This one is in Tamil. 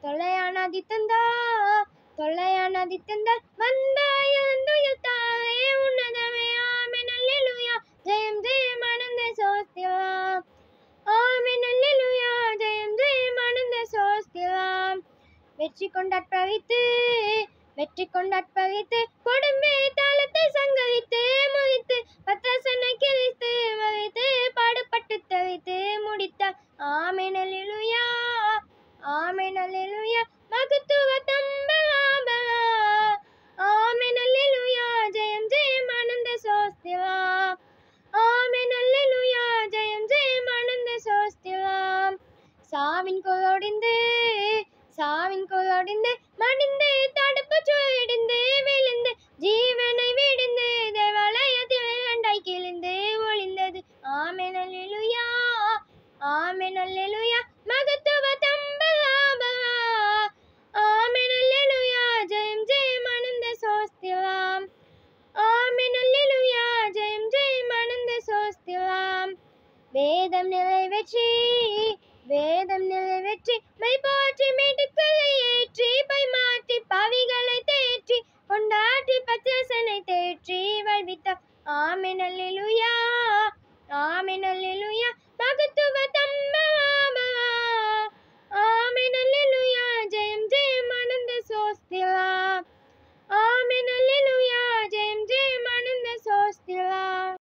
தொல்லையானாதி தந்தா தொல்லையானாதி தந்தா வந்தாய் வந்துயல் தாயே உன்னதமே ஆமென் அல்லேலூயா ஜெயம் ஜெயம் ஆனந்த சோஸ்திரம் ஆமென் அல்லேலூயா ஜெயம் ஜெயம் ஆனந்த சோஸ்திரம் வெற்றி கொண்டாட்பவித்து வெற்றி கொண்டாட்பவித்து கொடும்பே தாளத்தை சங்கரித்து முறித்து பத்தாசனை கிழித்து வகித்து பாடுபட்டு தவித்து முடித்தார் ஆமென் அல்லேலூயா ஆமென் அல்லேலூயா மகத்துவ தம்பலாபலா ஆமென் அல்லேலூயா ஜெயம் ஜெயம் ஆனந்த சோஸ்திவா ஆமென் அல்லேலூயா ஜெயம் ஜெயம் ஆனந்த சோஸ்திவா சாவின் கோலோடிந்து சாவின் கோலோடிந்து மடிந்து தடுப்பு சுழிடிந்து விழுந்து ஜீவனை விடிந்து தேவாலயத்தில் இரண்டாய் கிழிந்து ஒளிந்தது ஆமென் அல்லேலூயா ஆமென் அல்லேலூயா மகத்துவ தம்பலாபலா ஆமென் அல்லேலூயா ஜெயம் ஜெயம் ஆனந்த சோஸ்திவாம் ஆமென் அல்லேலூயா ஜெயம் ஜெயம் ஆனந்த சோஸ்திவாம் வேதம் நிறைவேற்றி வேதம் நிறைவேற்றி மை போற்றி மீட்டுக்களை ஏற்றி பை மாற்றி பாவிகளை தேற்றி கொண்டாட்டி பத்திரசனை தேற்றி வாழ்வித்த ஆமென் அல்லேலூயா